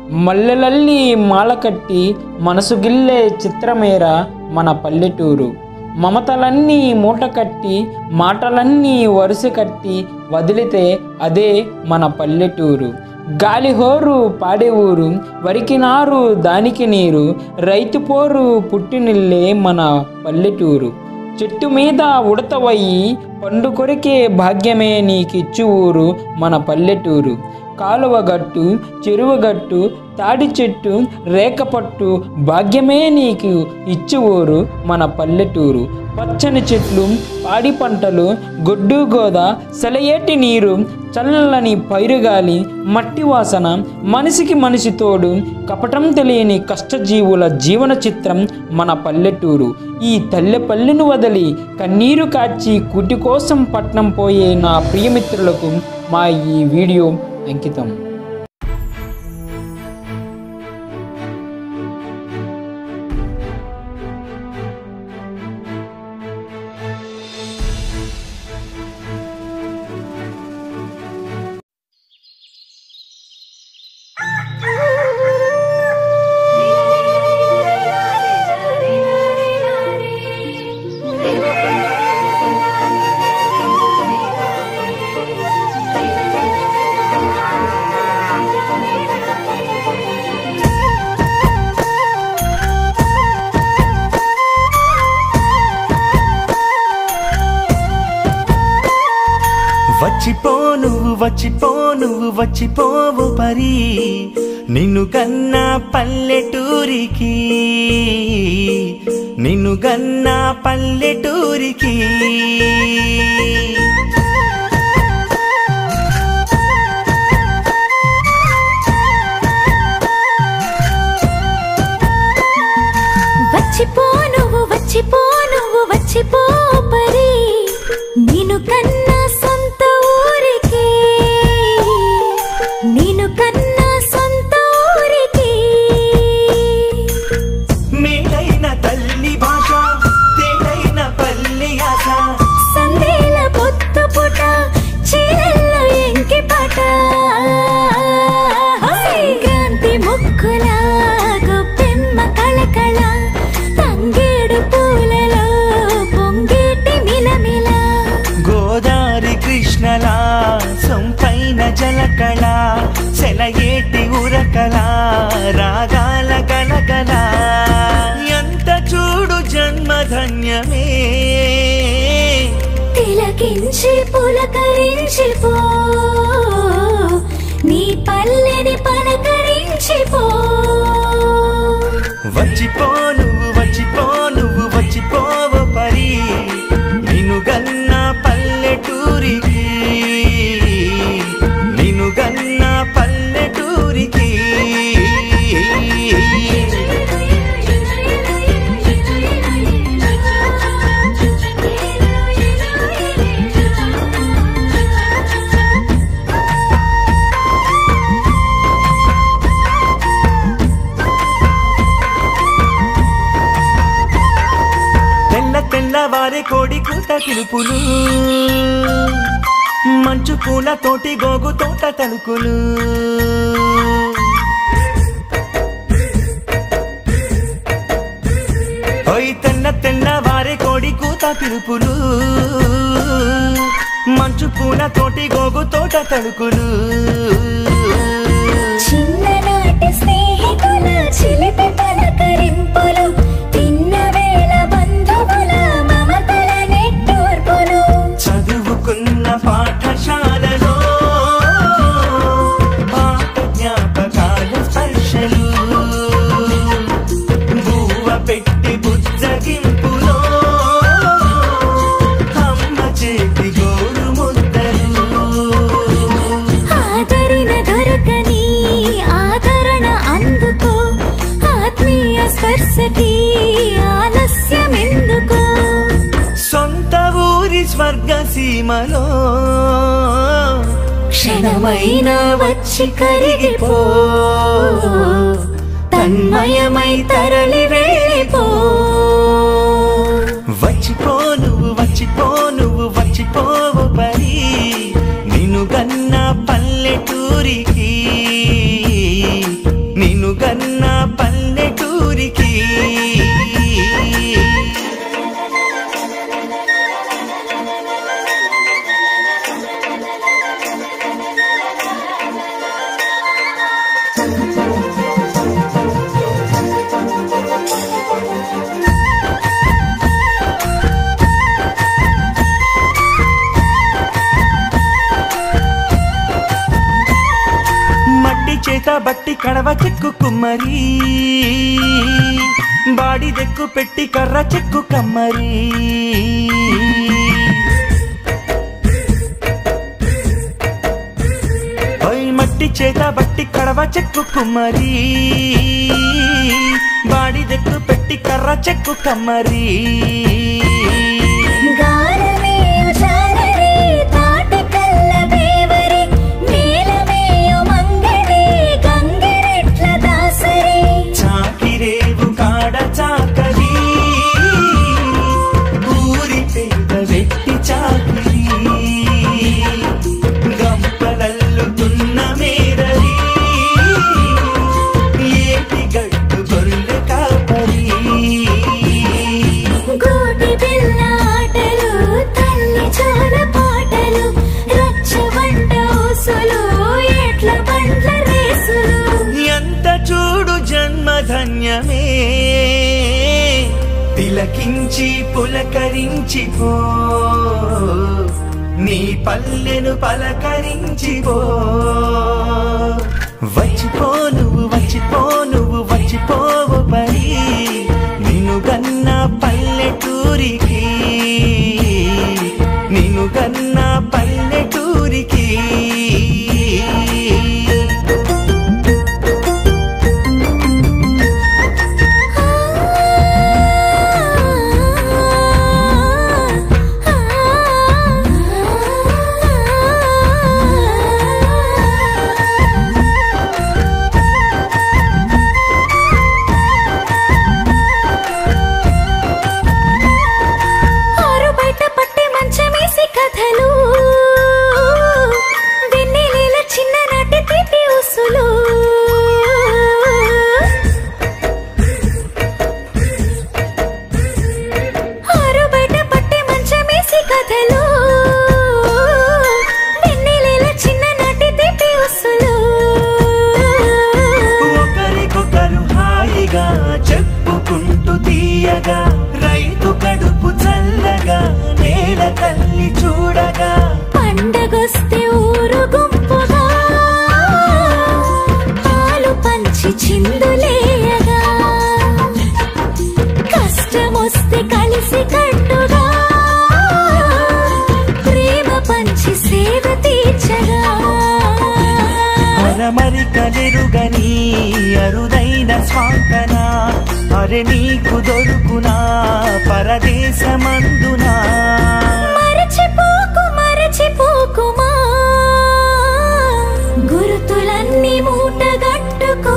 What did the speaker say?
మల్లెలల్లి మాల కట్టి మనసు గిల్లే చిత్రమేర మన పల్లెటూరు మమతలన్నీ మూట కట్టి మాటలన్నీ వరుస కట్టి వదిలితే అదే మన పల్లెటూరు గాలిహోరు పాడే ఊరు వరికి నారు దానికి నీరు రైతు పోరు పుట్టినిల్లే మన పల్లెటూరు చెట్టు మీద ఉడతవయ్యి పండు కొరికే భాగ్యమే నీకిచ్చు ఊరు మన పల్లెటూరు కాలువ గట్టు చెరువు గట్టు తాడి చెట్టు రేకపట్టు భాగ్యమే నీకు ఇచ్చు ఊరు మన పల్లెటూరు పచ్చని చెట్లు పాడి పంటలు గొడ్డు గోద సెలయేటి నీరు చల్లని పైరుగాలి మట్టి వాసన మనిషికి మనిషి తోడు కపటం తెలియని కష్టజీవుల జీవన చిత్రం మన పల్లెటూరు ఈ తల్లె పల్లెను వదిలి కన్నీరు కాచి కుటి కోసం పట్నం పోయే నా ప్రియమిత్రులకు మా ఈ వీడియో అంకితం వచ్చిపో నువ్వు వచ్చిపో నువ్వు వచ్చిపోవు పరి నిన్ను గన్నా పల్లెటూరికి నిన్ను గన్నా పల్లెటూరికి వచ్చిపో నువ్వు వచ్చిపో నువ్వు వచ్చిపో పరి నేను కన్నా సొంత ఊరికి నేను కన్నా సొంత ఊరికి మేలైన తల్లి భాష తేలైన పల్లి ఆశ సందేల పొత్తు పుట చీరల్లో ఎంకి పాట సంక్రాంతి ముక్కుల గొప్పెమ్మ కళకళ తంగేడు పూలలో పొంగేటి మిలమిల గోదారి కృష్ణలా సొంపైన జలకళ సెలయేటి ఉరకల రాగాల కలకల ఎంత చూడు జన్మధన్యమే తిలకించి పులకరించి పో నీ పల్లెని పలకరించి పో వచ్చిపో నువ్వు వచ్చిపో నువ్వు వచ్చిపోవు పరి నిన్ను గన్న పల్లెటూరికి నిన్ను గన్న పల్లెటూరికి తెల్ల తెల్లవారి కోడి కూత పిలుపులు మంచు పూల తోటి గోగు తోట తలుకులు ఓయ్ తెల్ల తెల్లవారి కోడి కూత పిలుపులు మంచు పూల తోటి గోగు తోట తలుకులు చిన్ననాటి స్నేహితుల చిలిపి పలకరింపులు తిన్న వేళ బంధువుల మమతల నెట్టూర్పులు చదువుకున్న పాఠశాలలో పాత జ్ఞాపకాల స్పర్శలు బువ్వ పెట్టి బుజ్జగింపులో అమ్మ చేతి గోరు ముద్దలు ఆదరణ దొరకని ఆదరణ అందుకో ఆత్మీయ స్పర్శకి ఆలస్యమెందుకో సొంత ఊరి స్వర్గ సీమలో క్షణమైన వచ్చి కరిగిపో తన్మయమై తరలి వెళ్ళిపో వచ్చిపో నువ్వు వచ్చిపో నువ్వు వచ్చిపోవు పరి నిన్ను గన్న పల్లెటూరికి మట్టి చేత బట్టి కడవ చెక్కు కుమ్మరి బాడి దెక్కు పెట్టి కర్ర చెక్కు కమ్మరి ఓయ్ మట్టి చేత బట్టి కడవ చెక్కు కుమ్మరి బాడి దెక్కు పెట్టి కర్ర చెక్కు కమ్మరి గారమేయు జానరి తాటకల్ల బేవరి నీలమేయు మంగడి గంగిరెట్ల దాసరి చాకిరేవు కాడ చాకరి ఊరి పేద వెట్టి చాకిరి గంపలల్లుతున్న మేరరి ఏటి గట్టు గొర్రె కాపరి గోటి బిల్ల ఆటలు తల్లి చోర పాటలు రచ్చబండ ఊసులు ఎట్ల బండ్ల రేసులు ఎంత చూడు జన్మధన్యమే తిలకించి పులకరించిపో నీ పల్లెను పలకరించిపో వచ్చిపో నువ్వు వచ్చిపో నువ్వు వచ్చిపోవు పరి నిన్ను గన్న పల్లెటూరికి నిన్ను గన్న పల్లెటూరికి ఆరు బయట పట్టి మంచమేసి కథలు వెన్నెలీల చిన్ననాటి తీపి ఉసులు ఆరు బయట పట్టి మంచమేసి కథలు వెన్నెలీల చిన్ననాటి తీపి ఉసులు ఒకరికొకరు హాయిగా చెప్పుకుంటూ తీయగా రైతు కడుపు చల్లగా నేల తల్లి చూడగా పండగొస్తే ఊరు గుంపుగా పాలు పంచి చిందులేయగా కష్టమొస్తే కలిసి కట్టుగా ప్రేమ పంచి సేవ తీర్చగా అరమరికలెరుగని అరుదైన స్వాంతన అరె నీకు దొరుకునా పరదేశమందునా మరచిపోకు మరచిపోకుమా గురుతులన్నీ మూటగట్టుకో